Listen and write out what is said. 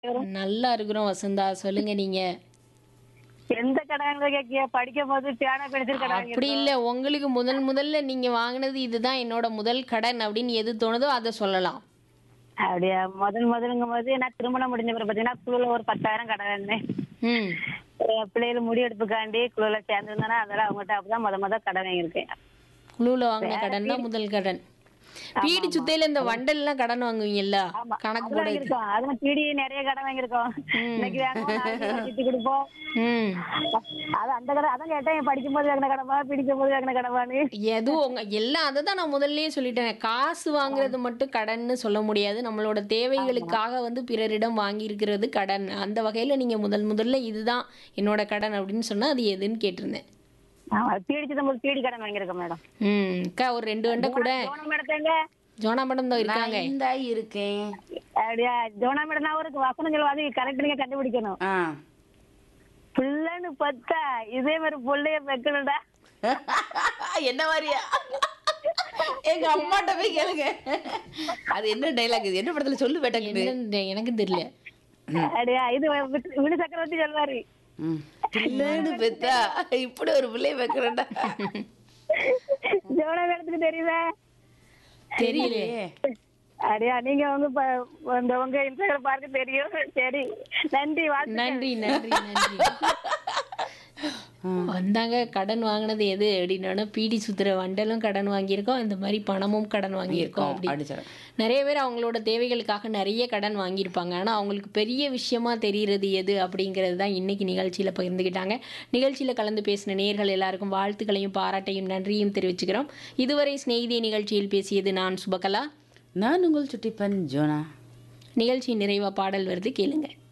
நல்லா இருக்கிறோம் வசந்தா சொல்லுங்க நீங்க எந்த கடன் கேக்கிய படிக்கும் போது பேனா பென்சில் கடன் அப்படி இல்ல உங்களுக்கு முதல் முதல்ல நீங்க வாங்கினது இதுதான் என்னோட முதல் கடன் அப்படின்னு எது தோணுதோ அதை சொல்லலாம் அப்படியா முதல் முதலுங்கும் போது நான் திருமணம் முடிஞ்ச பிறகு பாத்தீங்கன்னா குழுல ஒரு பத்தாயிரம் கடன் ம் பிள்ளைகள் முடி எடுப்புக்காண்டி குழுல சேர்ந்துருந்தேன்னா அதெல்லாம் அவங்ககிட்ட அப்பதான் முத முத கடன் வாங்கியிருக்கேன் குழுல வாங்கின கடன் தான் முதல் கடன் பீடி சுத்தையில இந்த வண்டல் எல்லாம் கடன் வாங்குவீங்கல்ல ஆமா கணக்கு அதெல்லாம் போட வாங்கியிருக்கோம் அதுவும் பீடி நிறைய கடன் வாங்கியிருக்கோம் இன்னைக்கு வேணும் நாளைக்கு வச்சுட்டு கொடுப்போம் ம் அது அந்த கடன் அதான் கேட்டேன் படிக்கும் போது வாங்கின கடமா பிடிக்கும் போது வாங்கின கடமான்னு எதுவும் உங்க எல்லாம் அதை தான் நான் முதல்லயே சொல்லிட்டேன் காசு வாங்குறது மட்டும் கடன்னு சொல்ல முடியாது நம்மளோட தேவைகளுக்காக வந்து பிறரிடம் வாங்கி இருக்கிறது கடன் அந்த வகையில நீங்க முதல் முதல்ல இதுதான் என்னோட கடன் அப்படின்னு சொன்னா அது எதுன்னு கேட்டிருந்தேன் ஆமா பீடிச்சது போது பீடி கடன் வாங்கியிருக்கேன் மேடம் ம் அக்கா ஒரு ரெண்டு வண்டை கூட ஜோனா மேடத்தேங்க ஜோனா மேடம் தான் இருக்காங்க நான் இந்தா இருக்கேன் அப்படியா ஜோனா மேடம் நான் ஒரு வசனம் சொல்லுவா அது கரெக்ட் நீங்க கண்டுபிடிக்கணும் ஆ பிள்ளைன்னு பார்த்தா இதே மாதிரி பிள்ளைய வைக்கணும்டா என்ன மாதிரியா எங்க அம்மாட்ட போய் கேளுங்க அது என்ன டைலாக் இது என்ன படத்துல சொல்லு வேட்டக்குது என்னன்னு எனக்கு தெரியல அப்படியா இது வி- வினு சக்கரவர்த்தி சொல்வாரு பிள்ளைன்னு பெத்தா இப்படி ஒரு பிள்ளைய வைக்கிறேன்டா ஜோனா மேடத்துக்கு தெரியுதா தெரியலையே அப்படியா நீங்க வந்து ப- இந்த உங்க இன்ஸ்டாகிராம் பார்க்க தெரியும் சரி நன்றி வாழ்த்து நன்றி நன்றி நன்றி வந்தாங்க கடன் வாங்கினது எது அப்படின்னா பீடி சுத்துற வண்டலும் கடன் வாங்கியிருக்கோம் இந்த மாதிரி பணமும் கடன் வாங்கியிருக்கோம் அப்படி அப்படி சொல்றேன். நிறைய பேர் அவங்களோட தேவைகளுக்காக நிறைய கடன் வாங்கியிருப்பாங்க ஆனால் அவங்களுக்கு பெரிய விஷயமா தெரிகிறது எது அப்படிங்கிறது தான் இன்னைக்கு நிகழ்ச்சியில் பகிர்ந்துக்கிட்டாங்க நிகழ்ச்சியில் கலந்து பேசின நேர்கள் எல்லாருக்கும் வாழ்த்துக்களையும் பாராட்டையும் நன்றியும் தெரிவிச்சுக்கிறோம் இதுவரை சிநேகிதி நிகழ்ச்சியில் பேசியது நான் சுபகலா நான் உங்கள் சுட்டிப்பன் ஜோனா நிகழ்ச்சி நிறைவா பாடல் வருது கேளுங்க